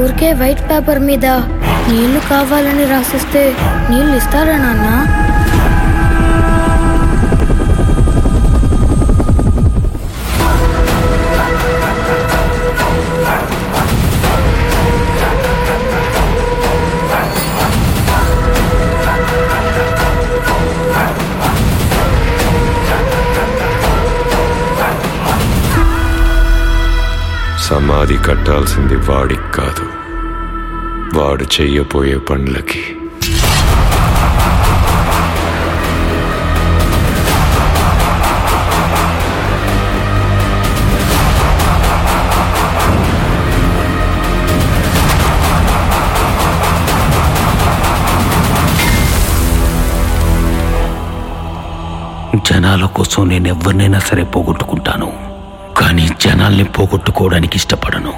ఊరికే white paper మీద నీళ్లు కావాలని రాసిస్తే నీళ్ళు ఇస్తారా నాన్న సమాధి కట్టాల్సింది వాడికి కాదు వాడు చెయ్యబోయే పనులకి జనాల కోసం నేను ఎవరినైనా సరే పోగొట్టుకుంటాను కానీ జనాల్ని పోగొట్టుకోవడానికి ఇష్టపడను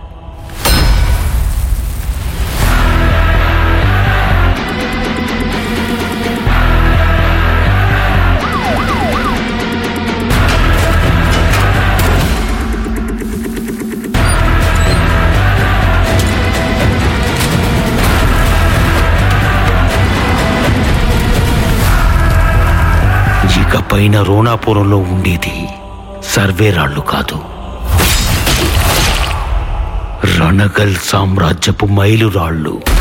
ఇక పైన రోణాపురంలో ఉండేది సర్వే రాళ్ళు కాదు రణగల్ సామ్రాజ్యపు మైలురాళ్ళు